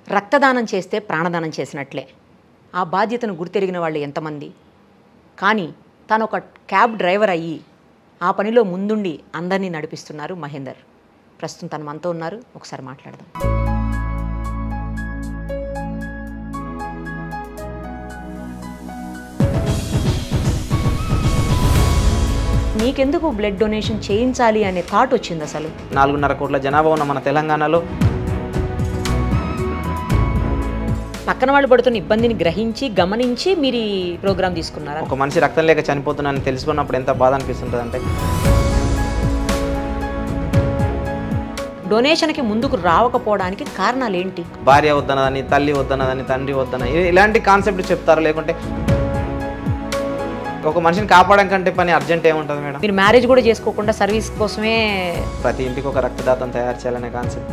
రక్తదానం చేస్తే ప్రాణదానం చేసినట్లే ఆ బాధ్యతను గుర్తెరిగిన వాళ్ళు ఎంతమంది కానీ తను ఒక క్యాబ్ డ్రైవర్ అయ్యి ఆ పనిలో ముందుండి అందరినీ నడిపిస్తున్నారు మహేందర్ ప్రస్తుతం తను మనతో ఉన్నారు ఒకసారి మాట్లాడదాం నీకెందుకు బ్లడ్ డొనేషన్ చేయించాలి అనే థాట్ వచ్చింది అసలు నాలుగున్నర కోట్ల జనాభా ఉన్న మన తెలంగాణలో పక్కన వాళ్ళు పడుతున్న ఇబ్బందిని గ్రహించి గమనించి మీరు ఈ ప్రోగ్రామ్ తీసుకున్నారా ఒక మనిషి రక్తం లేక చనిపోతున్నానని తెలుసుకున్నప్పుడు ఎంత బాధ అనిపిస్తుంటుంది అంటే డొనేషన్కి ముందుకు రావకపోవడానికి కారణాలు ఏంటి భార్య వద్దన్నదని తల్లి వద్దన్నదని తండ్రి వద్దన ఇ- ఇలాంటి కాన్సెప్ట్ చెప్తారు లేకుంటే ఒక మనిషిని కాపాడడం కంటే పని అర్జెంట్ ఏముంటుంది మేడం మీరు మ్యారేజ్ కూడా చేసుకోకుండా సర్వీస్ కోసమే ప్రతి ఇంటికి ఒక రక్తదాతం తయారు చేయాలనే కాన్సెప్ట్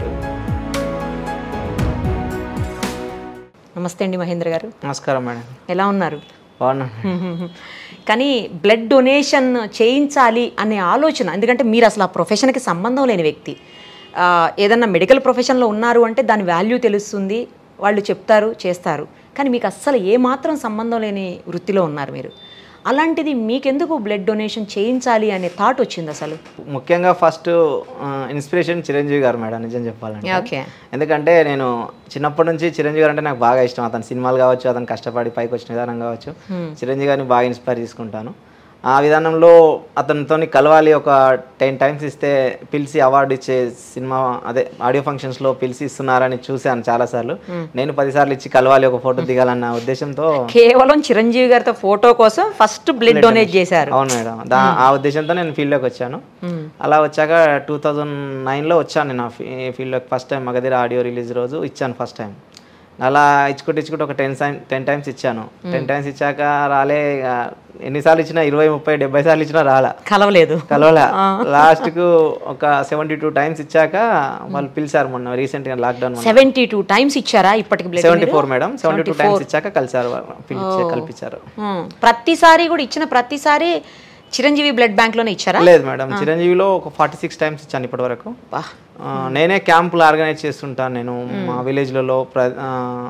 నమస్తే అండి మహేంద్ర గారు నమస్కారం మేడం ఎలా ఉన్నారు బాగున్నాను కానీ బ్లడ్ డొనేషన్ చేయించాలి అనే ఆలోచన ఎందుకంటే మీరు అసలు ఆ ప్రొఫెషన్కి సంబంధం లేని వ్యక్తి ఆ, ఏదన్నా మెడికల్ ప్రొఫెషన్లో ఉన్నారు అంటే దాని వాల్యూ తెలుస్తుంది వాళ్ళు చెప్తారు చేస్తారు కానీ మీకు అస్సలు ఏమాత్రం సంబంధం లేని వృత్తిలో ఉన్నారు మీరు అలాంటిది మీకెందుకు బ్లడ్ డొనేషన్ చేయించాలి అనే థాట్ వచ్చింది అసలు ముఖ్యంగా ఫస్ట్ ఇన్స్పిరేషన్ చిరంజీవి గారు మేడం నిజం చెప్పాలంటే ఓకే ఎందుకంటే నేను చిన్నప్పటి నుంచి చిరంజీవి గారు అంటే నాకు బాగా ఇష్టం అతని సినిమాలు కావచ్చు అతను కష్టపడి పైకి వచ్చిన విధానం కావచ్చు చిరంజీవి గారిని బాగా ఇన్స్పైర్ చేసుకుంటాను ఆ విధానంలో అతనితో కలవాలి ఒక టెన్ టైమ్స్ ఇస్తే పిలిచి అవార్డు ఇచ్చే సినిమా అదే ఆడియో ఫంక్షన్స్లో పిలిచి ఇస్తున్నారని చూశాను చాలాసార్లు నేను పదిసార్లు ఇచ్చి కలవాలి ఒక ఫోటో దిగాలన్న ఉద్దేశంతో కేవలం చిరంజీవి గారితో ఫోటో కోసం ఫస్ట్ బ్లడ్ డొనేట్ చేశారు అవును మేడం దా ఆ ఉద్దేశంతో నేను ఫీల్డ్లోకి వచ్చాను అలా వచ్చాక టూ థౌజండ్ నైన్లో వచ్చాను నేను ఆ ఫీ- ఫీల్డ్లోకి first time Magadheera audio release రోజు ఇచ్చాను ఫస్ట్ టైం అలా ఇచ్చుకుంటూ ఇచ్చుకుంటూ ఒక టెన్ టైం టెన్ టైమ్స్ ఇచ్చాను టెన్ టైమ్స్ ఇచ్చాక రాలే ఇక ఎన్నిసార్లు ఇచ్చినా ఇరవై ముప్పై డెబ్బై సార్లు ఇచ్చినా రాలా కలవలేదు కలవలే లాస్ట్కు ఒక సెవెంటీ టూ టైమ్స్ ఇచ్చాక వాళ్ళు పిలిచారు మొన్న రీసెంట్గా లాక్డౌన్ సెవెంటీ టూ టైమ్స్ ఇచ్చారా ఇప్పటికి blood seventy four madam seventy two times ఇచ్చాక కలిసారు వాళ్ళు. పిలిచి కల్పించారు ప్రతిసారి కూడా ఇచ్చిన ప్రతిసారి చిరంజీవి బ్లడ్ బ్యాంక్ లోనే ఇచ్చారా లేదు మేడం చిరంజీవిలో ఒక ఫార్టీ సిక్స్ టైమ్స్ ఇచ్చాను ఇప్పటి వరకు బా. ఆ, నేనే క్యాంపులు ఆర్గనైజ్ చేస్తుంటాను నేను మా విలేజ్లలో ప్ర ఆ,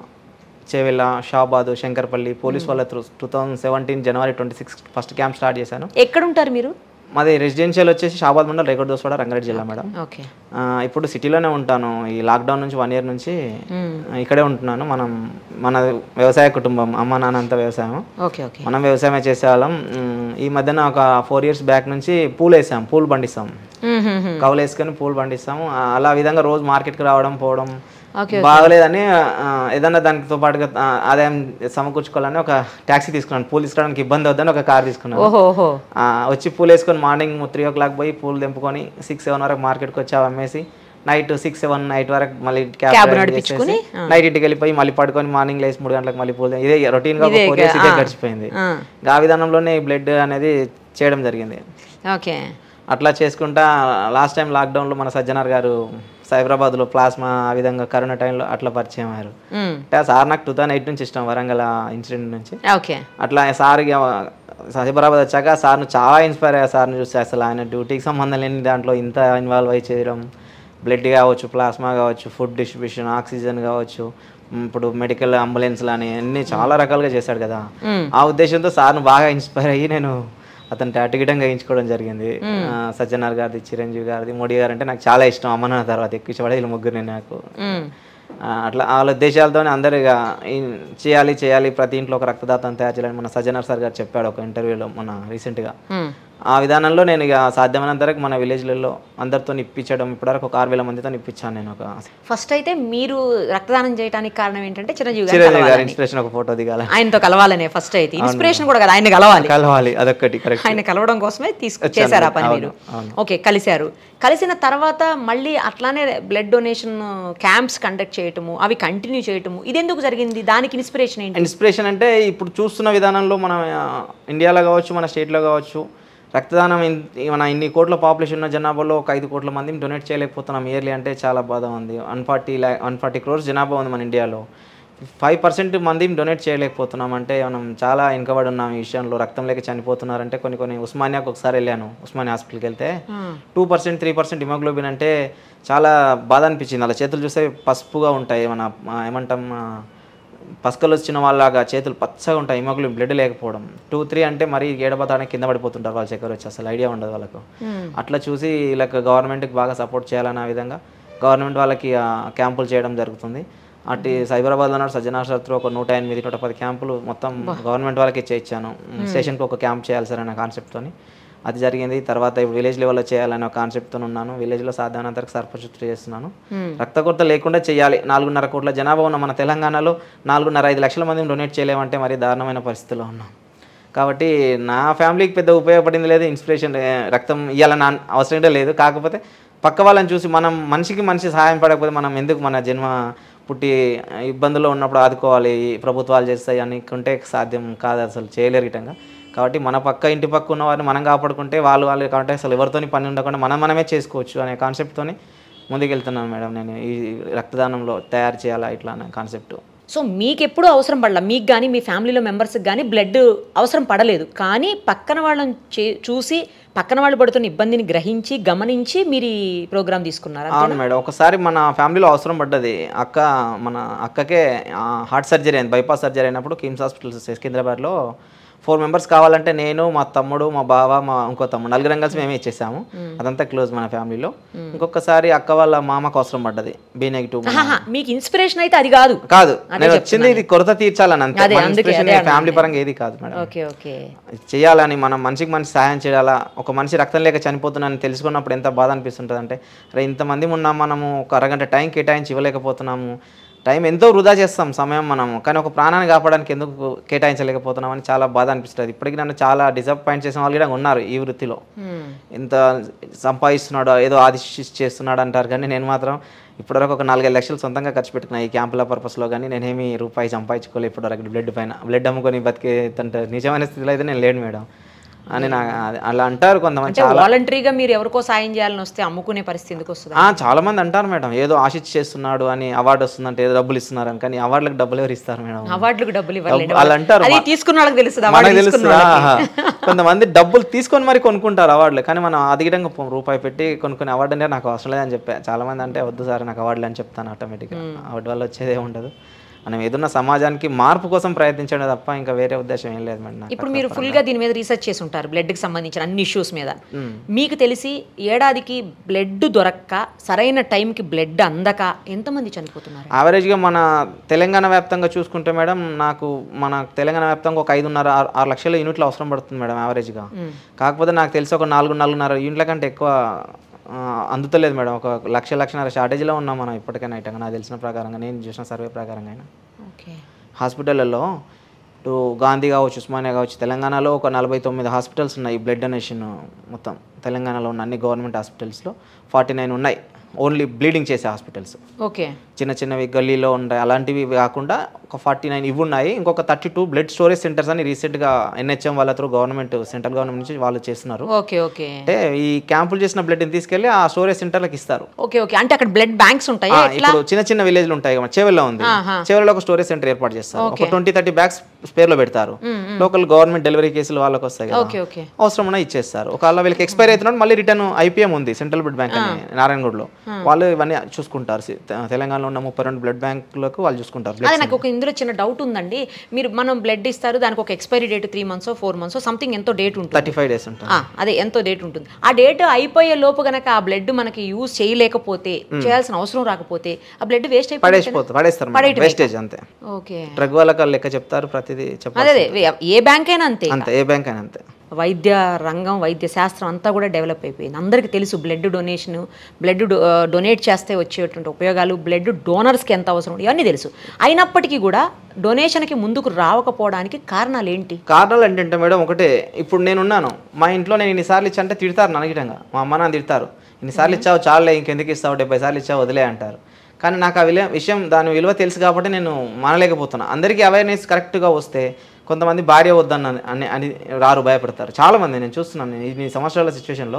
చేవెళ్ళ షాబాద్ శంకర్పల్లి పోలీస్ వాళ్ళ త్రూ టూ థౌజండ్ సెవెంటీన్ జనవరి twenty six first camp start చేశాను ఎక్కడుంటారు మీరు మాది రెసిడెన్షియల్ వచ్చేసి షాబాద్ మండల్ రేగడ్ దోస్వాడ రంగారెడ్డి జిల్లా మేడం ఓకే ఆ, ఇప్పుడు సిటీలోనే ఉంటాను ఈ లాక్డౌన్ నుంచి వన్ ఇయర్ నుంచి ఆ, ఇక్కడే ఉంటున్నాను మనం మన వ్యవసాయ కుటుంబం అమ్మ నాన్న అంతా వ్యవసాయం ఓకే ఓకే మనం వ్యవసాయమే చేసేవాళ్ళం ఉమ్, ఈ మధ్యన ఒక ఫోర్ ఇయర్స్ బ్యాక్ నుంచి పూలు వేసాం పూలు పండిస్తాం కవులు వేసుకొని పూలు పండిస్తాము ఆ, అలా విధంగా రోజు మార్కెట్కి రావడం పోవడం ఓకే బాగలేదని ఆ, ఏదన్నా దానితో పాటుగా ఆ, ఆదాయం సమకూర్చుకోవాలని ఒక ట్యాక్సీ తీసుకున్నాను పూలు తీసుకురావడానికి ఇబ్బంది అవుద్దని ఒక కార్ తీసుకున్నాను ఓహో ఓహో ఆ, వచ్చి పూలు వేసుకొని మార్నింగ్ త్రీ ఓ క్లాక్ పోయి పూలు తెంపుకొని సిక్స్ సెవెన్ వరకు మార్కెట్కి వచ్చి అవి అమ్మేసి నైట్ సిక్స్ సెవెన్ నైట్ వరకు మళ్ళీ Cab క్యాబ్ నడిపించుకొని, నైట్ ఇంటికి వెళ్ళిపోయి మళ్ళీ పడుకొని మార్నింగ్ లేసి మూడు గంటలకు మళ్ళీ పూలు ఇదే రొటీన్ గా ఇదే ఫోర్ ఇక, ఇయర్స్ ఇదే ఆ. గడిచిపోయింది ఆ, ఇంకా ఆ విధానంలోనే ఈ బ్లడ్ అనేది చేయడం జరిగింది ఓకే అట్లా చేసుకుంటా లాస్ట్ టైం లాక్డౌన్లో మన సజ్జనార్ గారు సైబరాబాద్లో ప్లాస్మా ఆ విధంగా కరోనా టైంలో అట్లా పరిచయం అయ్యారు మ్, అంటే ఆ సార్ నాకు టూ థౌసండ్ ఎయిట్ నుంచి ఇష్టం వరంగల్ ఇన్సిడెంట్ నుంచి ఓకే అట్లా సార్ ఇక సైబరాబాద్ వచ్చాక సార్ను చాలా ఇన్స్పైర్ అయ్యా సార్ని చూస్తే అసలు ఆయన డ్యూటీకి సంబంధం లేని దాంట్లో ఇంత ఇన్వాల్వ్ అయి చేయడం బ్లడ్ కావచ్చు ప్లాస్మా కావచ్చు ఫుడ్ డిస్ట్రిబ్యూషన్ ఆక్సిజన్ కావచ్చు మ్, ఇప్పుడు మెడికల్ అంబులెన్స్లు అని అన్ని చాలా రకాలుగా చేశాడు కదా మ్, ఆ ఉద్దేశంతో సార్ను బాగా ఇన్స్పైర్ అయ్యి నేను అతని టాటిగిటం వేయించుకోవడం జరిగింది ఆ, సజ్జనార్ గారిది చిరంజీవి గారిది మోడీ గారు అంటే నాకు చాలా ఇష్టం అమ్మ నాన్న తర్వాత ఎక్కువ ఇష్టపడే వీళ్ళు ముగ్గురు నాకు మ్, ఆ, అట్లా వాళ్ళ ఉద్దేశాలతోనే అందరు ఇక ఈ చేయాలి చేయాలి ప్రతి ఇంట్లో ఒక రక్తదాతం తయారు చేయాలని మన సజ్జనర్ సార్ గారు చెప్పాడు ఒక ఇంటర్వ్యూలో మన రీసెంట్గా మ్. ఆ విధానంలో నేను ఇక సాధ్యమైనంత వరకు మన విలేజ్లలో అందరితో ఇప్పించడం ఇప్పటివరకు ఒక ఆరు వేల మందితో ఇప్పించాను నేను ఒక ఫస్ట్ అయితే మీరు రక్తదానం చేయడానికి కారణం ఏంటంటే చిరంజీవి గారు చిరంజీవి గారి ఇన్స్పిరేషన్ ఒక ఫోటో దిగాలి ఆయనతో కలవాలనే ఫస్ట్ అయితే ఇన్స్పిరేషన్ కూడా కదా ఆయన కలవాలి కలవాలి అదొక్కటి కరెక్ట్ ఆయన కలవడం కోసమే తీసుకు చేశారు ఆ పని మీరు ఓకే కలిశారు కలిసిన తర్వాత మళ్ళీ అట్లానే బ్లడ్ డొనేషన్ క్యాంప్స్ కండక్ట్ చేయటము అవి కంటిన్యూ చేయటము ఇది ఎందుకు జరిగింది దానికి ఇన్స్పిరేషన్ ఏంటి ఇన్స్పిరేషన్ అంటే ఇప్పుడు చూస్తున్న విధానంలో మన ఆ, ఇండియాలో కావచ్చు మన స్టేట్లో కావచ్చు రక్తదానం ఇన్- మన ఇన్ని కోట్ల పాపులేషన్ ఉన్న జనాభాలో ఒక ఐదు కోట్ల మందిని డొనేట్ చేయలేకపోతున్నాం ఇయర్లీ అంటే చాలా బాధ ఉంది వన్ ఫార్టీ ల్యా వన్ ఫార్టీ క్రోర్స్ జనాభా ఉంది మన ఇండియాలో ఫైవ్ పర్సెంట్ మంది డొనేట్ చేయలేకపోతున్నాం అంటే మనం చాలా వెనుకబడి ఉన్నాం ఈ విషయంలో రక్తం లేక చనిపోతున్నారంటే కొన్ని కొన్ని ఉస్మానియాకి ఒకసారి వెళ్ళాను ఉస్మానియా హాస్పిటల్కి వెళ్తే two percent three percent haemoglobin అంటే చాలా బాధ అనిపించింది అలా చేతులు చూస్తే పసుపుగా ఉంటాయి మన ఆ, ఏమంటాం ఆ, పసకలు వచ్చిన వాళ్ళలాగా చేతులు పచ్చగా ఉంటాయి హిమోగ్లోబిన్ బ్లడ్ లేకపోవడం టూ త్రీ అంటే మరీ ఏడబతానికి కింద పడిపోతుంటారు వాళ్ళ చక్కెర వచ్చి అసలు ఐడియా ఉండదు వాళ్ళకు అట్లా చూసి వీళ్ళకి గవర్నమెంట్కి బాగా సపోర్ట్ చేయాలన్న విధంగా గవర్నమెంట్ వాళ్ళకి ఆ, క్యాంపులు చేయడం జరుగుతుంది అటు సైబరాబాద్లో ఉన్న సజ్జనాశ్రత్లో ఒక నూట ఎనిమిది నూట పది క్యాంపులు మొత్తం గవర్నమెంట్ వాళ్ళకి ఇచ్చేయించాను స్టేషన్కి ఒక క్యాంప్ చేయాలి సార్ అనే కాన్సెప్ట్తోని అది జరిగింది తర్వాత ఇప్పుడు విలేజ్ లెవెల్లో చేయాలనే ఒక కాన్సెప్ట్తో ఉన్నాను విలేజ్లో సాధారణంతరకు సర్పంచ్ చేస్తున్నాను రక్త కొరత లేకుండా చేయాలి నాలుగున్నర కోట్ల జనాభా ఉన్న మన తెలంగాణలో నాలుగున్నర ఐదు లక్షల మందిని డొనేట్ చేయలేమంటే మరి దారుణమైన పరిస్థితిలో ఉన్నాం కాబట్టి నా ఫ్యామిలీకి పెద్ద ఉపయోగపడింది లేదు ఇన్స్పిరేషన్ ఏ, రక్తం ఇవ్వాలని అన్- అవసరం కూడా లేదు కాకపోతే పక్క వాళ్ళని చూసి మనం మనిషికి మనిషి సహాయం పడకపోతే మనం ఎందుకు మన జన్మ పుట్టి ఇబ్బందుల్లో ఉన్నప్పుడు ఆదుకోవాలి ఈ ప్రభుత్వాలు చేస్తాయి అనుకుంటే సాధ్యం కాదు అసలు చేయలేరు ఇటంగా కాబట్టి మన పక్క ఇంటి పక్క ఉన్న వారిని మనం కాపాడుకుంటే వాళ్ళు వాళ్ళు కాబట్టి అసలు ఎవరితోని పని ఉండకుండా మనం మనమే చేసుకోవచ్చు అనే కాన్సెప్ట్తోని ముందుకెళ్తున్నాను మేడం నేను ఈ రక్తదానంలో తయారు చేయాలా ఇట్లా అనే కాన్సెప్ట్ సో మీకు ఎప్పుడూ అవసరం పడలా మీకు కానీ మీ ఫ్యామిలీలో మెంబర్స్కి కానీ బ్లడ్ అవసరం పడలేదు కానీ పక్కన వాళ్ళని చే- చూసి పక్కన వాళ్ళు పడుతున్న ఇబ్బందిని గ్రహించి గమనించి మీరు ఈ ప్రోగ్రామ్ తీసుకున్నారు అవును మేడం ఒకసారి మన ఫ్యామిలీలో అవసరం పడ్డది అక్క మన అక్కకే హార్ట్ సర్జరీ అయింది బైపాస్ సర్జరీ అయినప్పుడు కిమ్స్ హాస్పిటల్ సికింద్రాబాద్లో ఫోర్ మెంబర్స్ కావాలంటే నేను మా తమ్ముడు మా బావ మా ఇంకో తమ్ముడు నలుగురం కలిసి మేమే ఇచ్చేసాము అదంతా క్లోజ్ మన ఫ్యామిలీలో ఇంకొకసారి అక్క వాళ్ళ మామకు అవసరం పడ్డది బి నెగిటివ్ ఆహా, మీకు ఇన్స్పిరేషన్ అయితే అది కాదు కాదు నేను వచ్చింది ఇది కొరత తీర్చాలని అంతే అదే, మన అందుకే, inspiration అదే ఫ్యామిలీ పరంగా ఏది కాదు మేడం ఓకే ఓకే చేయాలని మనం మనిషికి మనిషి సహాయం చేయాలా ఒక మనిషి రక్తం లేక చనిపోతున్నానని తెలుసుకున్నప్పుడు ఎంత బాధ అనిపిస్తుంటుంది అంటే అరే ఇంతమంది ఉన్నాం మనము ఒక అరగంట టైం కేటాయించి ఇవ్వలేకపోతున్నాము టైం ఎంతో వృధా చేస్తాం సమయం మనము కానీ ఒక ప్రాణాన్ని కాపాడడానికి ఎందుకు కేటాయించలేకపోతున్నామని చాలా బాధ అనిపిస్తుంది ఇప్పటికీ నన్ను చాలా డిసప్పాయింట్ చేసిన వాళ్ళు కూడా ఉన్నారు ఈ వృత్తిలో ఇంత సంపాదిస్తున్నాడు ఏదో ఆది చేస్తున్నాడు అంటారు కానీ నేను మాత్రం ఇప్పటివరకు ఒక నాలుగైదు లక్షలు సొంతంగా ఖర్చు పెట్టుకున్నా ఈ క్యాంపుల పర్పస్లో కానీ నేనేమి రూపాయి సంపాదించుకోలేదు ఇప్పటివరకు బ్లడ్ పైన బ్లడ్ అమ్ముకొని బతికే నిజమైన స్థితిలో అయితే నేను లేను మేడం అని నా అలా అంటారు కొంతమంది అంటే వాలంటరీగా మీరు ఎవరికో సాయం చేయాలని వస్తే అమ్ముకునే పరిస్థితి ఎందుకు వస్తుంది ఆ, చాలా మంది అంటారు మేడం ఏదో ఆశించి చేస్తున్నాడు అని అవార్డు వస్తుందంటే ఏదో డబ్బులు ఇస్తున్నారు అని కానీ అవార్డులకు డబ్బులు ఎవరు ఇస్తారు మేడం అవార్డులకు డబ్బులు ఇవ్వలేదు డబ్బు- వాళ్ళు అంటారు అది మా- తీసుకున్న వాళ్ళకి తెలుస్తుంది మనకు అవార్డు తెలుసు తీసుకున్న వాళ్ళకి. కొంతమంది డబ్బులు తీసుకొని మరి కొనుక్కుంటారు అవార్డులు కానీ మనం అదిగిడంగా పో- రూపాయి పెట్టి కొనుక్కునే అవార్డు అంటే నాకు అవసరం లేదని చెప్పా చాలా మంది అంటే వద్దు సార్ నాకు అవార్డులు అని చెప్తాను ఆటోమేటిక్గా అవార్డు వల్ల వచ్చేదే ఉండదు మనం ఏదన్నా సమాజానికి మార్పు కోసం ప్రయత్నించడం తప్ప ఇంకా వేరే ఉద్దేశం ఏం లేదు మేడం నాకు. ఇప్పుడు మీరు full గా దీని మీద రీసెర్చ్ చేసి ఉంటారు blood కి సంబంధించిన అన్ని ఇష్యూస్ మీద మీకు తెలిసి ఏడాదికి బ్లడ్ దొరక్క సరైన టైంకి బ్లడ్ అందక ఎంతమంది చనిపోతున్నారు యావరేజ్గా మన తెలంగాణ వ్యాప్తంగా చూసుకుంటే మేడం నాకు మన తెలంగాణ వ్యాప్తంగా ఒక ఐదున్నర ఆరు ఆరు లక్షల యూనిట్లు అవసరం పడుతుంది మేడం యావరేజ్గా కాకపోతే నాకు తెలిసి ఒక నాలుగు నాలుగున్నర యూనిట్ల కంటే ఎక్కువ ఆ, అందుతలేదు మేడం ఒక లక్ష లక్షన్నర షార్టేజ్లో ఉన్నాం మనం ఇప్పటికైనా ఐటంగా నాకు తెలిసిన ప్రకారంగా నేను చూసిన సర్వే ప్రకారంగా అయినా ఓకే హాస్పిటళ్ళల్లో ఇటు గాంధీ కావచ్చు ఉస్మానియా కావచ్చు తెలంగాణలో ఒక నలభై తొమ్మిది హాస్పిటల్స్ ఉన్నాయి బ్లడ్ డొనేషన్ మొత్తం తెలంగాణలో ఉన్న అన్ని గవర్నమెంట్ హాస్పిటల్స్లో ఫార్టీ నైన్ ఉన్నాయి ఓన్లీ బ్లీడింగ్ చేసే హాస్పిటల్స్ ఓకే చిన్న చిన్నవి గల్లీలో ఉంటాయి అలాంటివి కాకుండా ఒక ఫార్టీ నైన్ ఇవి ఉన్నాయి ఇంకొక thirty two blood storage centres అని రీసెంట్గా ఎన్హెచ్ఎం వాళ్ళ త్రూ గవర్నమెంట్ సెంట్రల్ గవర్నమెంట్ నుంచి వాళ్ళు చేస్తున్నారు ఓకే ఓకే అంటే ఈ క్యాంపులు చేసిన బ్లడ్ని తీసుకెళ్ళి ఆ స్టోరేజ్ సెంటర్లకు ఇస్తారు ఓకే ఓకే అంటే అక్కడ బ్లడ్ బ్యాంక్స్ ఉంటాయి ఆ, ఇప్పుడు చిన్న చిన్న విలేజ్లు ఉంటాయి కదా చేవెల్లో ఉంది చేవెల్లో ఒక స్టోరేజ్ సెంటర్ ఏర్పాటు చేస్తారు ఒక ట్వంటీ థర్టీ బ్యాగ్స్ స్పేర్లో పెడతారు లోకల్ గవర్నమెంట్ డెలివరీ కేసులు వాళ్ళకి వస్తాయి కదా ఓకే ఓకే అవసరం ఉన్న ఇచ్చేస్తారు ఒకవేళ వీళ్ళకి ఎక్స్పైర్ అవుతున్నాడు మళ్ళీ రిటర్న్ ఐపీఎం ఉంది సెంట్రల్ బ్లడ్ బ్యాంక్ అని నారాయణగూడలో వాళ్ళు ఇవన్నీ చూసుకుంటారు సి- తె- తెలంగాణలో ఉన్న ముప్పై రెండు బ్లడ్ బ్యాంకులకు వాళ్ళు చూసుకుంటారు అదే నాకు ఒక ఇందులో చిన్న డౌట్ ఉందండి మీరు మనం బ్లడ్ ఇస్తారు దానికి ఒక expiry date three months four months something ఎంతో డేట్ ఉంటుంది థర్టీ ఫైవ్ డేస్ ఉంటుంది ఆ, అదే ఎంతో డేట్ ఉంటుంది ఆ డేట్ అయిపోయే లోపు గనక ఆ బ్లడ్ మనకి యూజ్ చేయలేకపోతే చేయాల్సిన అవసరం రాకపోతే ఆ బ్లడ్ వేస్ట్ అయిపోతుంది పడేసిపోతుంది పడేస్తారు వేస్టేజ్ అంతే ఓకే డ్రగ్ వాళ్ళకి లెక్క చెప్తారు ప్రతిదీ చెప్పాలి అదే అదే ఏ బ్యాంక్ అయినా అంతే అంతే ఏ బ్యాంక్ అయినా అంతే వైద్య రంగం వైద్య శాస్త్రం అంతా కూడా డెవలప్ అయిపోయింది అందరికీ తెలుసు బ్లడ్ డొనేషన్ బ్లడ్ డొనేట్ చేస్తే వచ్చేటువంటి ఉపయోగాలు బ్లడ్ డోనర్స్కి ఎంత అవసరం ఇవన్నీ తెలుసు అయినప్పటికీ కూడా డొనేషన్కి ముందుకు రావకపోవడానికి కారణాలు ఏంటి కారణాలు ఏంటంటే మేడం ఒకటే ఇప్పుడు నేనున్నాను మా ఇంట్లో నేను ఇన్నిసార్లు ఇచ్చా అంటే తిడతారు ననగిటంగా మా అమ్మ నాన్న తిడతారు ఇన్నిసార్లు ఇచ్చావు చాలే ఇంకెందుకు ఇస్తావు డెబ్బై సార్లు ఇచ్చావు వదిలే అంటారు కానీ నాకు ఆ విలువ విషయం దాని విలువ తెలుసు కాబట్టి నేను మానలేకపోతున్నా అందరికీ అవేర్నెస్ కరెక్ట్గా వస్తే కొంతమంది భార్య వద్దన్న అని అని రారు భయపడతారు చాలామంది నేను చూస్తున్నాను నేను ఇన్ని సంవత్సరాల సిచ్యువేషన్లో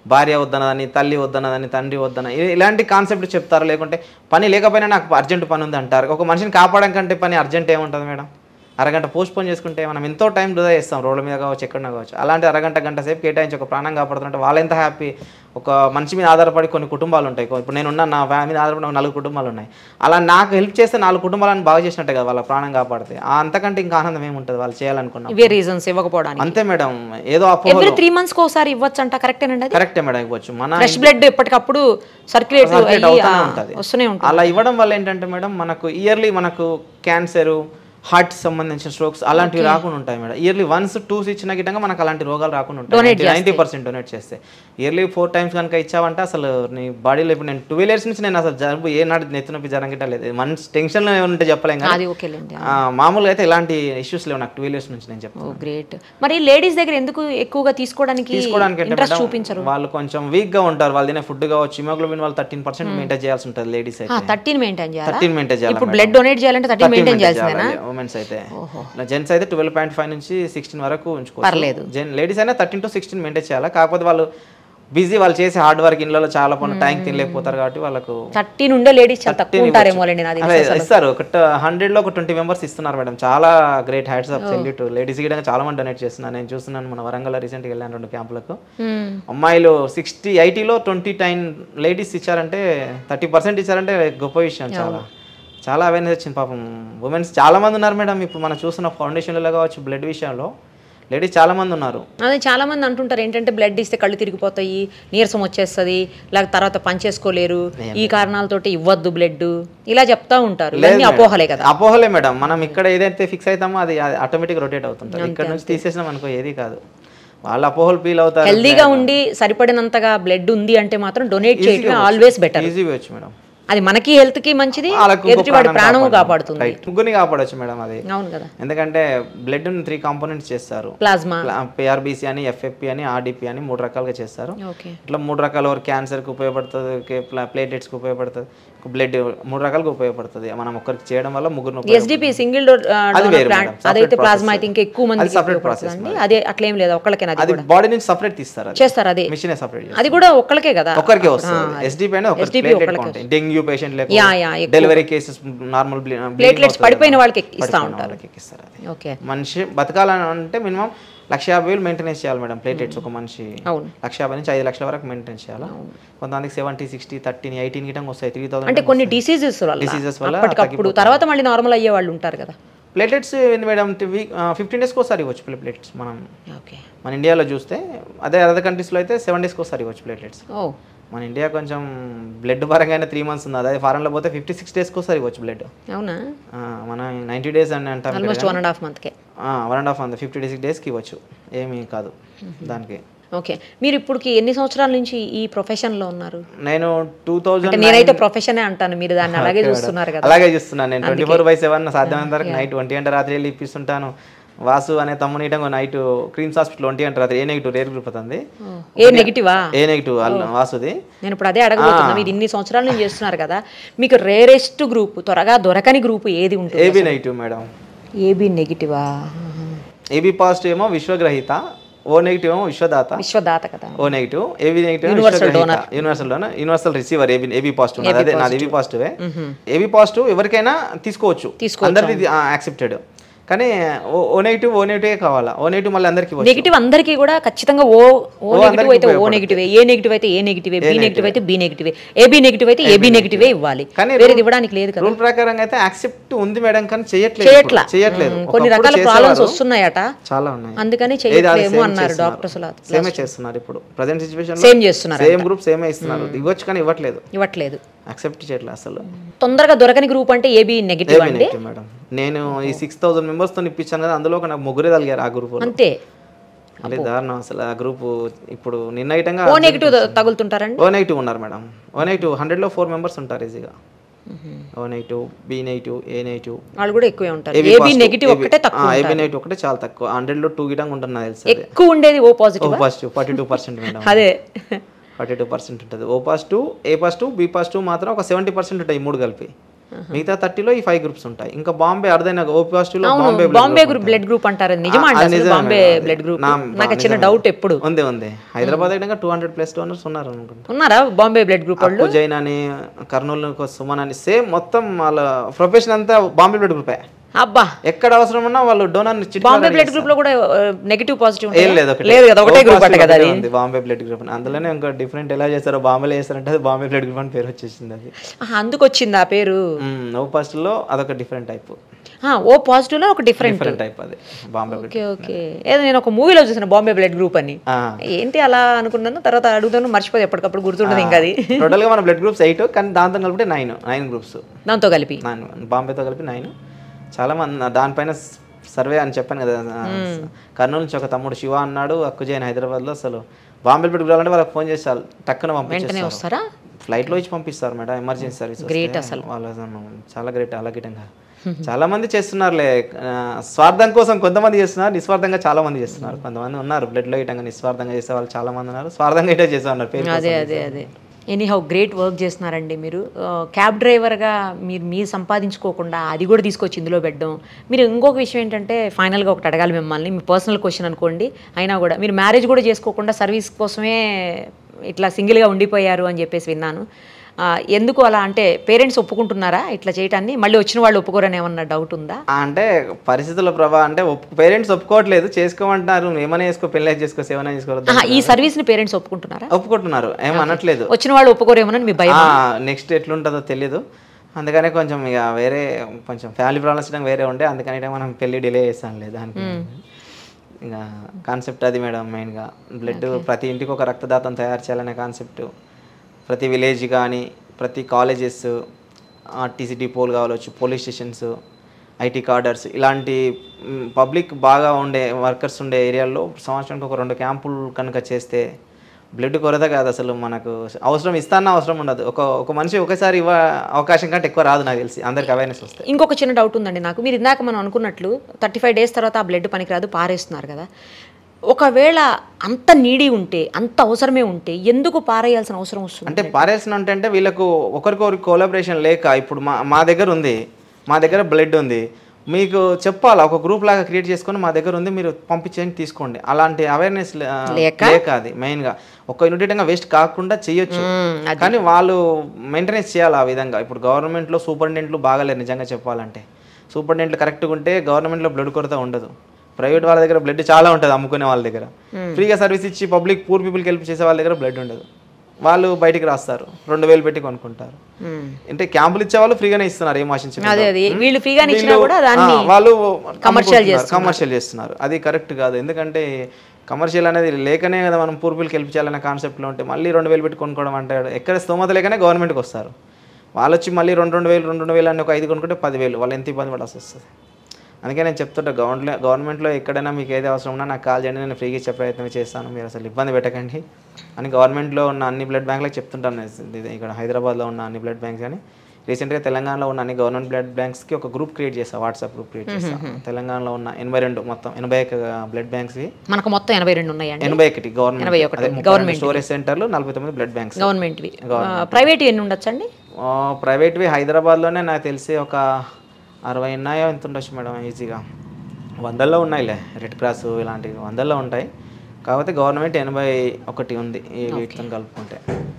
భార్య వద్దనదని తల్లి వద్దనదని తండ్రి వద్దన ఇ- ఇలాంటి కాన్సెప్ట్ చెప్తారు లేకుంటే పని లేకపోయినా నాకు అర్జెంట్ పని ఉంది అంటారు ఒక మనిషిని కాపాడడం కంటే పని అర్జెంట్ ఏముంటుంది మేడం అరగంట పోస్ట్ పోన్ చేసుకుంటే మనం ఎంతో టైం వృధా చేస్తాం రోడ్ల మీద కావచ్చు ఎక్కడన్నా కావచ్చు అలాంటి అరగంట గంట సేపు కేటాయించి ఒక ప్రాణం కాపాడుతుంటే వాళ్ళు ఎంత హ్యాపీ ఒక మనిషి మీద ఆధారపడి కొన్ని కుటుంబాలు ఉంటాయి ఇప్పుడు నేను ఉన్న నా ఫ్యామిలీ మీద ఆధారపడి ఒక నాలుగు కుటుంబాలు ఉన్నాయి అలా నాకు హెల్ప్ చేస్తే నాలుగు కుటుంబాలను బాగా చేసినట్టే కదా వాళ్ళ ప్రాణం కాపాడితే ఆ అంతకంటే ఇంకా ఆనందం ఏముంటుంది వాళ్ళు చేయాలనుకున్నాం ఇవే రీజన్స్ ఇవ్వకపోవడానికి అంతే మేడం ఏదో అపోహ ఎవ్రీ త్రీ మంత్స్కి ఒకసారి ఇవ్వచ్చు అంట కరెక్టేనండి అది కరెక్టే మేడం ఇవ్వచ్చు మన ఫ్రెష్ బ్లడ్ ఎప్పటికప్పుడు సర్క్యులేట్ Circulate అవుతూనే ఉంటది. వస్తూనే ఉంటుంది అలా ఇవ్వడం వల్ల ఏంటంటే మేడం మనకు ఇయర్లీ మనకు క్యాన్సర్ హార్ట్ సంబంధించిన స్ట్రోక్స్ అలాంటివి రాకుండా ఉంటాయి మేడం ఇయర్లీ వన్స్ టూస్ ఇచ్చిన గిట్టంగా మనకు అలాంటి రోగాలు రాకుండా ఉంటాయి నైంటీ పర్సెంట్ డొనేట్ చేస్తే ఇయర్లీ ఫోర్ టైమ్స్ కనుక ఇచ్చావంటే అసలు నీ బాడీలో ఇప్పుడు నేను ట్వెల్వ్ ఇయర్స్ నుంచి నేను అసలు జరుపు ఏ నాడు నెత్తి నొప్పి జ్వరం గిట్ట లేదు మన టెన్షన్లో ఏమైనా ఉంటే చెప్పలేం కానీ అది ఓకేలేండి ఆ, మామూలుగా అయితే ఇలాంటి ఇష్యూస్ లేవు నాకు ట్వెల్వ్ ఇయర్స్ నుంచి నేను చెప్తాను ఓ గ్రేట్ మరి లేడీస్ దగ్గర ఎందుకు ఎక్కువగా తీసుకోవడానికి తీసుకోవడానికి అంటే ఇంట్రెస్ట్ మేడం, చూపించరు వాళ్ళు కొంచెం వీక్ గా ఉంటారు వాళ్ళు తినే ఫుడ్ కావచ్చు హిమోగ్లోబిన్ వాళ్ళు థర్టీన్ పర్సెంట్ మెయింటైన్ చేయాల్సి ఉంటుంది లేడీస్ అయితే థర్టీన్ మెయింటైన్ చేయాలి థర్టీన్ మెయింటైన్ చేయాలి ఇప్పుడు బ్లడ్ డొనేట్ చేయాలంటే థర్టీన్ మెయింటైన్ చేయాల్సిందేనా ఉమెన్స్ అయితే జెంట్స్ అయితే ట్వెల్వ్ పాయింట్ ఫైవ్ నుంచి సిక్స్టీన్ వరకు ఉంచుకోవచ్చు పర్లేదు. జెన్ లేడీస్ అయినా థర్టీన్ టు సిక్స్టీన్ మెయింటైన్ చేయాలి కాకపోతే వాళ్ళు బిజీ వాళ్ళు చేసే హార్డ్ వర్క్ ఇళ్ళలో చాలా పనులు టైం తినలేకపోతారు కాబట్టి వాళ్ళకు థర్టీన్ ఉండే లేడీస్ చాలా తక్కువ ఉంటారేమోలేండి నాది అదే ఇస్తారు ఒక హండ్రెడ్ లో ఒక ట్వంటీ మెంబర్స్ ఇస్తున్నారు మేడం చాలా great hats off salute ladies కి చాలా మంది డొనేట్ చేస్తున్నారు నేను చూస్తున్నాను మన వరంగల్ రీసెంట్గా వెళ్ళాను రెండు క్యాంపులకు అమ్మాయిలు సిక్స్టీ ఎయిటీలో ట్వంటీ టైన్ లేడీస్ ఇచ్చారంటే థర్టీ పర్సెంట్ ఇచ్చారంటే గొప్ప విషయం చాలా చాలా అవేర్నెస్ వచ్చింది పాపం ఉమెన్స్ చాలా మంది ఉన్నారు మేడం ఇప్పుడు మనం చూస్తున్న ఫౌండేషన్లలో కావచ్చు బ్లడ్ విషయంలో లేడీస్ చాలా మంది ఉన్నారు అదే చాలా మంది అంటుంటారు ఏంటంటే బ్లడ్ ఇస్తే కళ్ళు తిరిగిపోతాయి నీరసం వచ్చేస్తుంది లేక తర్వాత పనిచేసుకోలేరు ఈ కారణాలతోటి ఇవ్వద్దు బ్లడ్ ఇలా చెప్తా ఉంటారు ఇవన్నీ అపోహలే కదా అపోహలే మేడం మనం ఇక్కడ ఏదైతే ఫిక్స్ అవుతామో అది ఆటోమేటిక్ రొటేట్ అవుతుంటుంది ఇక్కడ నుంచి తీసేసినాం అనుకో ఏది కాదు వాళ్ళు అపోహలు ఫీల్ అవుతారు హెల్దీగా ఉండి సరిపడినంతగా బ్లడ్ ఉంది అంటే మాత్రం డొనేట్ చేయడం ఆల్వేస్ బెటర్ ఈజీ వచ్చు మేడం అది మనకి హెల్త్ కి మంచిది వాళ్ళకు ఎదుటి వాడి ప్రాణము కాపాడుతుంది రైట్ ముగ్గురిని కాపాడొచ్చు మేడం అది అవును కదా ఎందుకంటే బ్లడ్ త్రీ కాంపోనెంట్స్ చేస్తారు ప్లాజ్మా పిఆర్బిసి అని ఎఫ్ఎఫ్పి అని ఆర్డిపి అని మూడు రకాలుగా చేస్తారు ఓకే ఇట్లా మూడు రకాల వరకు క్యాన్సర్కి ఉపయోగపడుతుంది ప్లేటెట్స్కి ఉపయోగపడుతుంది బ్లడ్ మూడు రకాలుగా ఉపయోగపడుతుంది మనం ఒక్కరికి చేయడం వల్ల ముగ్గురు ఎస్డిపి సింగిల్ డోర్ అది వేరు ప్లాంట్ మేడం, అదైతే separate ప్లాజ్మా process. అయితే ఇంకా ఎక్కువ మంది అది separate process అండి అదే అట్లేం లేదు ఒక్కళ్ళకేనా అది అది బాడీ నుంచి సపరేట్ తీస్తారు అది చేస్తారు అదే మిషనే సపరేట్ అది కూడా ఒక్కళ్ళకే కదా ఒక్కరికే వస్తుంది ఎస్డిపి అని ఒకరికి ప్లేటెట్ కౌంట్ డెంగ్యూ పేషెంట్ యా, యా, ఎక్కువ. డెలివరీ కేసెస్ నార్మల్ ప్లేట్లెట్స్ పడిపోయిన వాళ్ళకి ఇస్తా ఉంటారు వాళ్ళకి ఎక్కిస్తారు అది ఓకే మనిషి బతకాలని అంటే మినిమం లక్ష యాభై వేలు మెయింటెనెన్స్ చేయాలి మేడం ప్లేటెట్స్ ఒక మనిషి అవును లక్ష యాభై నుంచి ఐదు లక్షల వరకు మెయింటెనెన్స్ చేయాలి కొంతమందికి సెవెంటీ సిక్స్టీ థర్టీన్ ఎయిటీన్ గిటంగా వస్తాయి త్రీ అంటే థౌసండ్ కొన్ని డిసీజెస్ వల్ల Diseases వల్ల అప్పటికప్పుడు తర్వాత మళ్ళీ నార్మల్ అయ్యే వాళ్ళు ఉంటారు కదా ప్లేటెట్స్ ఏంది మేడం వీక్ ఫిఫ్టీన్ డేస్కి ఒకసారి ఇవ్వచ్చు ప్లేటెట్స్ మనం ఓకే మన ఇండియాలో చూస్తే అదే అదర్ కంట్రీస్లో అయితే సెవెన్ డేస్కి ఒకసారి ఇవ్వచ్చు ప్లేటెట్స్ ఓ మన ఇండియా కొంచెం బ్లడ్ పరంగా త్రీ మంత్స్ ఉంది అదే ఫారెన్లో పోతే ఫిఫ్టీ సిక్స్ డేస్కి ఒకసారి ఇవ్వచ్చు బ్లడ్ అవునా మన నైంటీ డేస్ అని అంటాం ఆల్మోస్ట్ వన్ అండ్ హాఫ్ మంత్కే వన్ అండ్ హాఫ్ అంత ఫిఫ్టీ డేస్ డేస్కి ఇవ్వచ్చు ఏమీ కాదు దానికి ఓకే మీరు ఇప్పటికి ఎన్ని సంవత్సరాల నుంచి ఈ ప్రొఫెషన్ లో ఉన్నారు నేను టూ అంటే థౌజండ్ నేనైతే ప్రొఫెషనే అంటాను మీరు దాన్ని అలాగే చూస్తున్నారు కదా అలాగే చూస్తున్నాను నేను ట్వంటీ ఫోర్ బై సెవెన్ సాధ్యమైనంత వరకు నైట్ ఒంటి గంట రాత్రి వెళ్ళి ఇప్పిస్తుంటాను వాసు అనే తమ్ముని ఇటంగా నైట్ క్రీమ్స్ హాస్పిటల్ ఒంటి గంట రాత్రి ఏ నెగిటివ్ రేర్ గ్రూప్ అవుతుంది ఏ నెగిటివా ఏ నెగిటివ్ వాసుది నేను ఇప్పుడు అదే అడగబోతున్నా మీరు ఇన్ని సంవత్సరాల నుంచి చేస్తున్నారు కదా మీకు రేరెస్ట్ గ్రూప్ త్వరగా దొరకని గ్రూప్ ఏది ఉంటుంది ఏబీ నెగిటివ్ మేడం ఏబి నెగిటివా ఏబీ పాజిటివ్ ఏమో విశ్వగ్రహీత ఓ నెగిటివ్ ఏమో విశ్వదాత విశ్వదాత కదా O negative AB negative universal donor universal donor universal receiver AB AB positive అదే నాది ఏబీ పాజిటివ్ ఏబీ పాజిటివ్ ఎవరికైనా తీసుకోవచ్చు అందరిది యాక్సెప్టెడ్ కానీ ఓ ఓ నెగిటివ్ ఓ నెగిటివ్ కావాలా ఓ నెగిటివ్ మళ్ళీ అందరికి ఇవ్వచ్చు నెగిటివ్ అందరికీ కూడా ఖచ్చితంగా ఓ ఓ నెగిటివ్ అయితే ఓ నెగిటివ్ ఏ నెగిటివ్ అయితే ఏ నెగిటివ్ బి నెగిటివ్ అయితే బి నెగిటివ్ ఏబి నెగిటివ్ అయితే ఏబి నెగిటివే ఇవ్వాలి కానీ వేరేది ఇవ్వడానికి లేదు కదా రూల్ ప్రకారం అయితే యాక్సెప్ట్ ఉంది మేడం కానీ చేయట్లేదు చేయట్లా. ఇప్పుడు. చేయట్లేదు ఉమ్, కొన్ని ఒకప్పుడు రకాల చేసేవారు. ప్రాబ్లమ్స్ వస్తున్నాయట చాలా ఉన్నాయి అందుకని ఏది అది చేయట్లేము same అన్నారు చేస్తున్నారు. డాక్టర్స్ అలా సేమే చేస్తున్నారు ఇప్పుడు ప్రజెంట్ సిచువేషన్ సేమ్ చేస్తున్నారు సేమ్ గ్రూప్ సేమే ఇస్తున్నారు ఇవ్వచ్చు కానీ ఇవ్వట్లేదు ఇవ్వట్లేదు యాక్సెప్ట్ చేయట్లేదు అసలు తొందరగా దొరకని గ్రూప్ అంటే ఏబి నెగిటివ్ ఏమీ నెగిటివ్ మేడం నేను ఈ సిక్స్ థౌసండ్ మెంబర్స్ తో ఇప్పించాను కదా అందులో ఒక నాకు ముగ్గురే తలిగారు ఆ గ్రూప్ అంతే మళ్ళీ దారుణం అసలు ఆ గ్రూప్ ఇప్పుడు నిన్న ఐటంగా ఓ నెగిటివ్ తగులుతుంటారండి ఓ నెగిటివ్ ఉన్నారు మేడం ఓ నెగిటివ్ హండ్రెడ్లో ఫోర్ మెంబర్స్ ఉంటారు ఈజీగా O negative B negative A negative వాళ్ళు కూడా ఎక్కువే ఉంటారు ఏబి నెగిటివ్ ఒక్కటే తక్కువ ఏబీ నెగిటివ్ ఒకటే చాలా తక్కువ హండ్రెడ్లో టూ గిటంగా ఉంటుంది నాకు తెలుసు ఎక్కువ ఉండేది O positive O positive forty two percent madam అదే ఫార్టీ టూ పర్సెంట్ ఉంటుంది O positive A positive B positive మాత్రం ఒక సెవెంటీ పర్సెంట్ ఉంటాయి ఈ మూడు కలిపి మిగతా థర్టీలో ఈ ఫైవ్ గ్రూప్స్ ఉంటాయి ఇంకా బాంబే అరుదైన ఓపీ పాజిటివ్లో అవును Bombay Bombay group blood group అంటారు అది నిజమా అండి అసలు బాంబే బ్లడ్ గ్రూప్ నాకు చిన్న డౌట్ ఎప్పుడు ఉంది ఉంది హైదరాబాద్ అయితే టూ హండ్రెడ్ ప్లస్ డోనర్స్ ఉన్నారు అనుకుంటా ఉన్నారా బాంబే బ్లడ్ గ్రూప్ వాళ్ళు అప్పు జైన్ అని కర్నూలు సుమన్ అని సేమ్ మొత్తం వాళ్ళ ప్రొఫెషన్ అంతా బాంబే బ్లడ్ గ్రూపే అబ్బా ఎక్కడ అవసరం ఉన్నా వాళ్ళు డోనర్ బాంబే బ్లడ్ గ్రూప్ లో కూడా నెగిటివ్ పాజిటివ్ ఏం లేదు ఒకటే. లేదు కదా ఒకటే ఓ గ్రూప్ అంట positive కదా అది ఒకటే ఉంది బాంబే బ్లడ్ గ్రూప్ అని అందులోనే ఇంకా డిఫరెంట్ ఎలా చేస్తారో బాంబేలో చేస్తారంటే అది బాంబే బ్లడ్ గ్రూప్ అని పేరు వచ్చేసింది అది ఆహా, అందుకు వచ్చింది ఆ పేరు ఓ లో అదొక డిఫరెంట్ టైప్ ఆ, ఓ పాజిటివ్ లో ఒక డిఫరెంట్ డిఫరెంట్ టైప్ అది బాంబే బ్లడ్ ఓకే ఓకే ఏదో నేను ఒక మూవీలో చూసిన బాంబే బ్లడ్ గ్రూప్ అని ఆ. ఏంటి అలా అనుకున్నాను తర్వాత అడుగుతాను మర్చిపోతే ఎప్పటికప్పుడు గుర్తుండదు ఇంకా అది టోటల్ గా మన బ్లడ్ గ్రూప్స్ ఎయిట్ కానీ దాంతో కలిపితే నైన్ నైన్ గ్రూప్స్ దాంతో కలిపి నైన్ బాంబేతో కలిపి నైన్ చాలా మంది నా- దానిపైన సర్వే అని చెప్పాను కదా కర్నూలు నుంచి ఒక తమ్ముడు శివ అన్నాడు అక్కుజైన్ హైదరాబాద్లో అసలు బాంబే బ్లడ్ గ్రూప్ అంటే వాళ్ళకి ఫోన్ చేస్తారు టక్కున వెంటనే పంపించేస్తారు వస్తారా ఫ్లైట్లో ఇచ్చి పంపిస్తారు మేడం ఎమర్జెన్సీ సర్వీస్ Great అసలు వాళ్ళ చాలా గ్రేట్ అలా గిటంగా చాలా మంది చేస్తున్నారులే ఆ, స్వార్థం కోసం కొంతమంది చేస్తున్నారు నిస్వార్థంగా చాలా మంది చేస్తున్నారు కొంతమంది ఉన్నారు బ్లడ్ లో ఇటంగా నిస్వార్థంగా చేసే వాళ్ళు చాలా మంది ఉన్నారు స్వార్థంగా ఇటే చేసే ఉన్నారు పేరు అదే అదే అదే ఎనీ హౌ గ్రేట్ వర్క్ చేస్తున్నారండి మీరు ఆ, క్యాబ్ డ్రైవర్గా మీరు మీరు సంపాదించుకోకుండా అది కూడా తీసుకొచ్చి ఇందులో పెట్టడం మీరు ఇంకొక విషయం ఏంటంటే ఫైనల్గా ఒకటి అడగాలి మిమ్మల్ని మీ పర్సనల్ క్వశ్చన్ అనుకోండి అయినా కూడా మీరు మ్యారేజ్ కూడా చేసుకోకుండా సర్వీస్ కోసమే ఇట్లా సింగిల్గా ఉండిపోయారు అని చెప్పేసి విన్నాను ఆ, ఎందుకు అలా అంటే పేరెంట్స్ ఒప్పుకుంటున్నారా ఇట్లా చేయటాన్ని మళ్ళీ వచ్చిన వాళ్ళు ఒప్పుకోరని ఏమన్నా డౌట్ ఉందా ఆ, అంటే పరిస్థితుల ప్రభా అంటే పేరెంట్స్ ఒప్పుకోవట్లేదు చేసుకోమంటున్నారు ఏమైనా చేసుకో పెళ్ళి చేసుకో ఏమైనా చేసుకోవద్దు ఆహా, ఈ సర్వీస్ని పేరెంట్స్ ఒప్పుకుంటున్నారా ఒప్పుకుంటున్నారు ఏం అనట్లేదు వచ్చిన వాళ్ళు ఒప్పుకోరేమోనని మీ భయం నెక్స్ట్ ఎట్లుంటుందో తెలీదు అందుకనే కొంచెం ఇక వేరే కొంచెం ఫ్యామిలీ ప్రాబ్లమ్స్ వేరే ఉండే అందుకని ఇక మనం పెళ్లి డిలే చేస్తానులే దానికి ఇంకా కాన్సెప్ట్ అది మేడం మెయిన్గా బ్లడ్ ప్రతి ఇంటికి ఒక రక్తదాతం తయారు చేయాలనే కాన్సెప్ట్ ప్రతి విలేజ్ కానీ ప్రతి కాలేజెస్ ఆర్టీసీ డిపోలు కావచ్చు పోలీస్ స్టేషన్స్ ఐటీ కార్డర్స్ ఇలాంటి పబ్లిక్ బాగా ఉండే వర్కర్స్ ఉండే ఏరియాల్లో సంవత్సరానికి ఒక రెండు క్యాంపులు కనుక చేస్తే బ్లడ్ కొరత కాదు అసలు మనకు అవసరం ఇస్తాన్న అవసరం ఉండదు ఒక ఒక మనిషి ఒకసారి ఇవ్వ అవకాశం కంటే ఎక్కువ రాదు నాకు తెలిసి అందరికి అవేర్నెస్ వస్తాయి ఇంకొక చిన్న డౌట్ ఉందండి నాకు మీరు ఇందాక మనం అనుకున్నట్లు థర్టీ ఫైవ్ డేస్ తర్వాత ఆ బ్లడ్ పనికిరాదు పారేస్తున్నారు కదా ఒకవేళ అంత నీడీ ఉంటే అంత అవసరమే ఉంటే ఎందుకు పారేయాల్సిన అవసరం వస్తుంది అంటే పారేసిన అంటే వీళ్ళకు ఒకరికొకరి కోలాబరేషన్ లేక ఇప్పుడు మా మా దగ్గర ఉంది మా దగ్గర బ్లడ్ ఉంది మీకు చెప్పాలి ఒక గ్రూప్ లాగా క్రియేట్ చేసుకొని మా దగ్గర ఉంది మీరు పంపించేయండి తీసుకోండి అలాంటి అవేర్నెస్ లేక? లేక అది మెయిన్గా ఒక యూనిటంగా వేస్ట్ కాకుండా చేయొచ్చు మ్మ్, అది. కానీ వాళ్ళు మెయింటెనెన్స్ చేయాలి ఆ విధంగా ఇప్పుడు గవర్నమెంట్లో సూపరింటెండెంట్లు బాగాలేరు నిజంగా చెప్పాలంటే సూపరింటెండెంట్లు కరెక్ట్గా ఉంటే గవర్నమెంట్లో బ్లడ్ కొరత ఉండదు ప్రైవేట్ వాళ్ళ దగ్గర బ్లడ్ చాలా ఉంటుంది అమ్ముకునే వాళ్ళ దగ్గర ఫ్రీగా సర్వీస్ ఇచ్చి పబ్లిక్ పూర్ పీపుల్కి హెల్ప్ చేసే వాళ్ళ దగ్గర బ్లడ్ ఉండదు వాళ్ళు బయటికి రాస్తారు రెండు వేలు పెట్టి కొనుక్కుంటారు మ్మ్. అంటే క్యాంపులు ఇచ్చే వాళ్ళు ఫ్రీగానే ఇస్తున్నారు ఏం ఆశించకుండా అదే అది వీళ్ళు ఫ్రీగా ఇచ్చినా వీళ్ళు- కూడా దాన్ని ఆ, వాళ్ళు commercial చేస్తున్నారు. కమర్షియల్ చేస్తున్నారు అది కరెక్ట్ కాదు ఎందుకంటే కమర్షియల్ అనేది లేకనే కదా మనం పూర్వీకులకి హెల్ప్ చేయాలనే కాన్సెప్ట్లో ఉంటే మళ్ళీ రెండు వేలు పెట్టి కొనుక్కోవడం అంటే ఎక్కడ స్తోమత లేకనే గవర్నమెంట్కి వస్తారు వాళ్ళు వచ్చి మళ్ళీ రెండు రెండు వేలు రెండు రెండు వేలు అని ఒక ఐదు కొనుక్కుంటే పదివేలు వాళ్ళు ఎంత ఇబ్బంది పడాల్సి వస్తుంది అందుకే నేను చెప్తుంటా గవర్నమెంట్ గవర్నమెంట్లో ఎక్కడైనా మీకు ఏది అవసరం ఉన్నా నాకు కాల్ చేయండి నేను ఫ్రీగా ఇచ్చే ప్రయత్నం చేస్తాను మీరు అసలు ఇబ్బంది పెట్టకండి అని గవర్నమెంట్లో ఉన్న అన్ని బ్లడ్ బ్యాంక్లకు చెప్తుంటాను నేను. ఇది ఇక్కడ హైదరాబాద్లో ఉన్న అన్ని బ్లడ్ బ్యాంక్స్ కానీ రీసెంట్గా తెలంగాణలో ఉన్న అన్ని గవర్నమెంట్ బ్లడ్ బ్యాంక్స్కి ఒక గ్రూప్ క్రియేట్ చేస్తా వాట్సాప్ గ్రూప్ క్రియేట్ చేస్తా తెలంగాణలో ఉన్న ఎనభై రెండు మొత్తం ఎనభై ఒక బ్లడ్ బ్యాంక్స్కి మనకు మొత్తం ఎనభై రెండు ఉన్నాయండి ఎనభై ఒకటి ఎనభై గవర్నమెంట్ ఒకటి, అదే government. స్టోరేజ్ సెంటర్లు నలభై తొమ్మిది బ్లడ్ బ్యాంక్స్ గవర్నమెంట్వి ప్రైవేట్ ఎన్ని ఉండొచ్చండి ప్రైవేట్వి హైదరాబాద్లోనే నాకు తెలిసి ఒక అరవై ఉన్నాయో ఎంత ఉండొచ్చు మేడం ఈజీగా వందల్లో ఉన్నాయిలే రెడ్ క్రాస్ ఇలాంటివి వందల్లో ఉంటాయి కాకపోతే గవర్నమెంట్ ఎనభై ఒకటి ఉంది ఈ వీటితో కలుపుకుంటే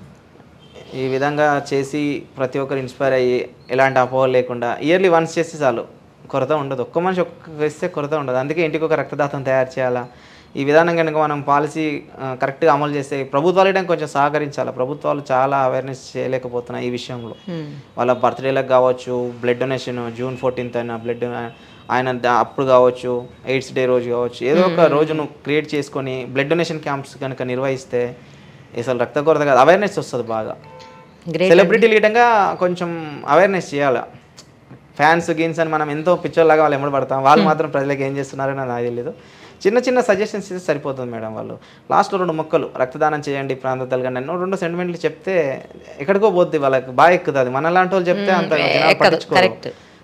ఈ విధంగా చేసి ప్రతి ఒక్కరు ఇన్స్పైర్ అయ్యి ఎలాంటి అపోహలు లేకుండా ఇయర్లీ వన్స్ చేస్తే చాలు కొరత ఉండదు ఒక్క మనిషి ఒక్క వేస్తే కొరత ఉండదు అందుకే ఇంటికి ఒక రక్తదాతం తయారు చేయాలా ఈ విధానం కనుక మనం పాలసీ కరెక్ట్గా అమలు చేస్తే ప్రభుత్వాలు ఇవ్వడానికి కొంచెం సహకరించాలి ప్రభుత్వాలు చాలా అవేర్నెస్ చేయలేకపోతున్నాయి ఈ విషయంలో Hmm. వాళ్ళ బర్త్డేలకు కావచ్చు బ్లడ్ డొనేషన్ జూన్ ఫోర్టీన్త్ అయిన బ్లడ్ ఆయన ద- అప్పుడు కావచ్చు ఎయిడ్స్ డే రోజు కావచ్చు ఏదో ఒక రోజును క్రియేట్ చేసుకొని బ్లడ్ డొనేషన్ క్యాంప్స్ కనుక నిర్వహిస్తే అసలు రక్త కొరత కాదు అవేర్నెస్ వస్తుంది బాగా గ్రేట్ సెలబ్రిటీ లీడంగా కొంచెం అవేర్నెస్ చేయాలి ఫ్యాన్స్ గీన్స్ అని మనం ఎంతో పిక్చర్లాగా వాళ్ళు ఎమ్మడి పడతాం వాళ్ళు మాత్రం ప్రజలకు ఏం చేస్తున్నారని నాకు తెలియదు చిన్న చిన్న సజెషన్స్ ఇస్తే సరిపోతుంది మేడం వాళ్ళు లాస్ట్లో రెండు మొక్కలు రక్తదానం చేయండి ప్రాంత తలగండి అని రెండు సెంటిమెంట్లు చెప్తే ఎక్కడికో పోద్ది వాళ్ళకి బాగా ఎక్కుతుంది అది మన లాంటి వాళ్ళు చెప్తే అంత జనాలు ఎక్కదు, పట్టించుకోరు. correct.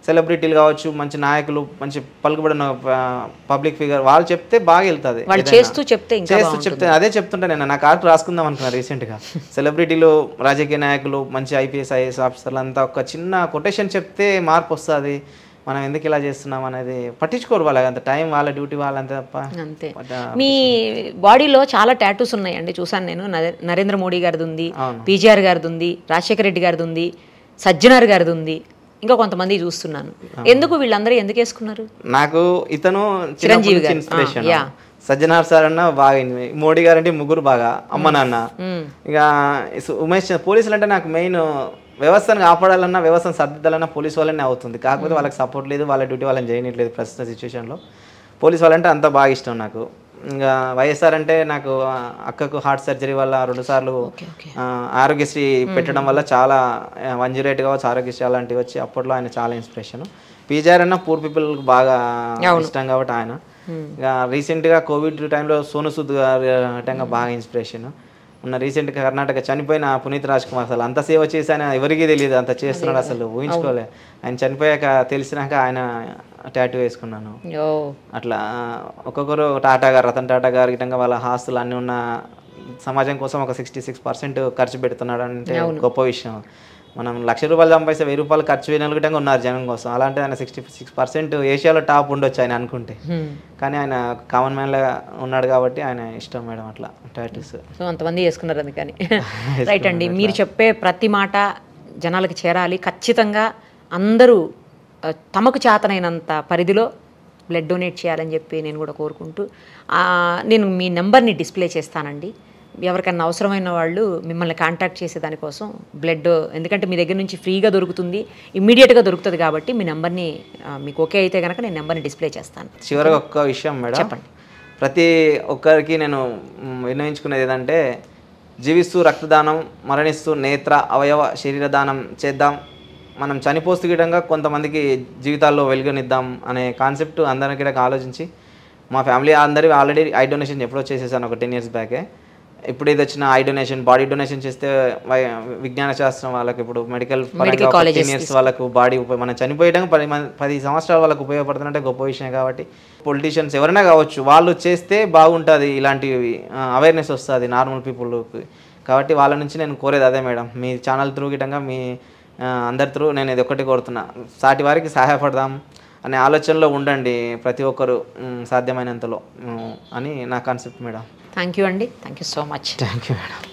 సెలబ్రిటీలు కావచ్చు మంచి నాయకులు మంచి పలుకుబడిన పబ్లిక్ ఫిగర్ వాళ్ళు చెప్తే బాగా వెళ్తుంది వాళ్ళు చేస్తూ చెప్తే ఇంకా చేస్తూ చెప్తే అదే చెప్తుంటా నేను నా కార్డు రాసుకుందాం అనుకున్నా రీసెంట్గా సెలబ్రిటీలు రాజకీయ నాయకులు మంచి ఐపీఎస్ ఐఏఎస్ ఆఫీసర్లు అంతా ఒక చిన్న కొటేషన్ చెప్తే మార్పు వస్తుంది మనం ఎందుకు ఇలా చేస్తున్నాం అనేది పట్టించుకోరు వాళ్ళ అంత టైం వాళ్ళ డ్యూటీ వాళ్ళంతే తప్ప అంతే బట్, మీ బాడీలో చాలా టాటూస్ ఉన్నాయండి చూసాను నేను నరే- నరేంద్ర మోడీ గారిది ఉంది అవును. పీజీఆర్ గారిది ఉంది రాజశేఖర రెడ్డి గారిది ఉంది సజ్జనార్ గారిది ఉంది ఇంకా కొంతమంది చూస్తున్నాను ఎందుకు వీళ్ళందరూ ఎందుకు వేసుకున్నారు నాకు ఇతను చిరంజీవి గారు. ఇన్స్పిరేషన్ ఆ, యా. సజ్జనార్ సార్ అన్న బాగా ఇన్- మోడీ గారు అంటే ముగ్గురు బాగా అమ్మ నాన్న మ్మ్. ఇక సు- ఉమేష్ చంద్ర- పోలీసులు అంటే నాకు మెయిన్ వ్యవస్థను కాపాడాలన్నా వ్యవస్థను సర్దిద్దాలన్నా పోలీస్ వాళ్ళనే అవుతుంది కాకపోతే వాళ్ళకి సపోర్ట్ లేదు వాళ్ళ డ్యూటీ వాళ్ళని చేయనట్లేదు ప్రస్తుత సిచ్యువేషన్లో పోలీస్ వాళ్ళంటే అంత బాగా ఇష్టం నాకు ఇంకా వైఎస్ఆర్ అంటే నాకు ఆ, అక్కకు హార్ట్ సర్జరీ వల్ల రెండు సార్లు ఓకే ఓకే ఆ, ఆరోగ్యశ్రీ పెట్టడం వల్ల చాలా వన్ జీరో ఎయిట్ కావచ్చు ఆరోగ్యశ్రీ అలాంటివి వచ్చి అప్పట్లో ఆయన చాలా ఇన్స్పిరేషన్ పీజీఆర్ అన్న పూర్ పీపుల్కి బాగా ఇష్టం కాబట్టి ఆయన ఇంకా రీసెంట్గా కోవిడ్ టైంలో సోను సూద్ గారు అటంగా బాగా ఇన్స్పిరేషన్ ఉన్న రీసెంట్గా కర్ణాటక చనిపోయిన పునీత్ రాజ్ కుమార్ అసలు అంత సేవ చేసి ఆయన ఎవరికీ తెలియదు అంత చేస్తున్నాడు అసలు ఊహించుకోలే ఆయన చనిపోయాక తెలిసినాక ఆయన టాటూ వేసుకున్నాను ఓ అట్లా ఒక్కొక్కరు టాటా గారు రతన్ టాటా గారు గిట్టంగా వాళ్ళ ఆస్తులు అన్నీ ఉన్న సమాజం కోసం ఒక సిక్స్టీ సిక్స్ పర్సెంట్ ఖర్చు పెడుతున్నాడు అంటే గొప్ప విషయం మనం లక్ష రూపాయలు సంపాదిస్తే వెయ్యి రూపాయలు ఖర్చు చేయగలిగిటంగా ఉన్నారు జనం కోసం అలాంటి ఆయన సిక్స్టీ సిక్స్ పర్సెంట్ ఏషియాలో టాప్ ఉండొచ్చు ఆయన అనుకుంటే హ్మ్. కానీ ఆయన కామన్ మ్యాన్లా ఉన్నాడు కాబట్టి ఆయన ఇష్టం మేడం అట్లా టాటూస్ సో అంతమంది వేసుకున్నారు అందుకని రైట్ అండి మీరు చెప్పే ప్రతి మాట జనాలకు చేరాలి ఖచ్చితంగా అందరూ ఆ, తమకు చేతనైనంత పరిధిలో బ్లడ్ డొనేట్ చేయాలని చెప్పి నేను కూడా కోరుకుంటూ ఆ, నేను మీ నెంబర్ని డిస్ప్లే చేస్తానండి ఎవరికైనా అవసరమైన వాళ్ళు మిమ్మల్ని కాంటాక్ట్ చేసే దానికోసం బ్లడ్ ఎందుకంటే మీ దగ్గర నుంచి ఫ్రీగా దొరుకుతుంది ఇమ్మీడియట్గా దొరుకుతుంది కాబట్టి మీ నెంబర్ని ఆ, మీకు ఓకే అయితే కనుక నేను నెంబర్ని డిస్ప్లే చేస్తాను చివరిగా ఒక్క విషయం మేడం చెప్పండి. ప్రతి ఒక్కరికి నేను మ్, విన్నవించుకునేది ఏదంటే జీవిస్తూ రక్తదానం మరణిస్తూ నేత్ర అవయవ శరీర దానం చేద్దాం మనం చనిపోస్తూ గిడంగా కొంతమందికి జీవితాల్లో వెలుగునిద్దాం అనే కాన్సెప్ట్ అందరికీ ఆలోచించి మా ఫ్యామిలీ అందరి ఆల్రెడీ ఐ డొనేషన్ ఎప్పుడో చేసేసాను ఒక టెన్ ఇయర్స్ బ్యాకే ఇప్పుడు ఇది వచ్చిన ఐ డొనేషన్ బాడీ డొనేషన్ చేస్తే వై- విజ్ఞాన శాస్త్రం వాళ్ళకి ఇప్పుడు medical Medical colleges ten years వాళ్ళకు బాడీ ఉప మనం చనిపోయడం పది మంది పది సంవత్సరాలు వాళ్ళకు ఉపయోగపడుతుందంటే గొప్ప విషయం కాబట్టి పొలిటీషియన్స్ ఎవరైనా కావచ్చు వాళ్ళు చేస్తే బాగుంటుంది ఇలాంటివి అవేర్నెస్ వస్తుంది నార్మల్ పీపుల్కి కాబట్టి వాళ్ళ నుంచి నేను కోరేది అదే మేడం మీ ఛానల్ త్రూ గిటంగా మీ ఆ, అందరి త్రూ నేను ఇది ఒక్కటి కోరుతున్నా సాటి వారికి సహాయపడదాం అనే ఆలోచనలో ఉండండి ప్రతి ఒక్కరు మ్, సాధ్యమైనంతలో మ్, అని నా కాన్సెప్ట్ మేడం థ్యాంక్ యూ అండి thank you so much thank you madam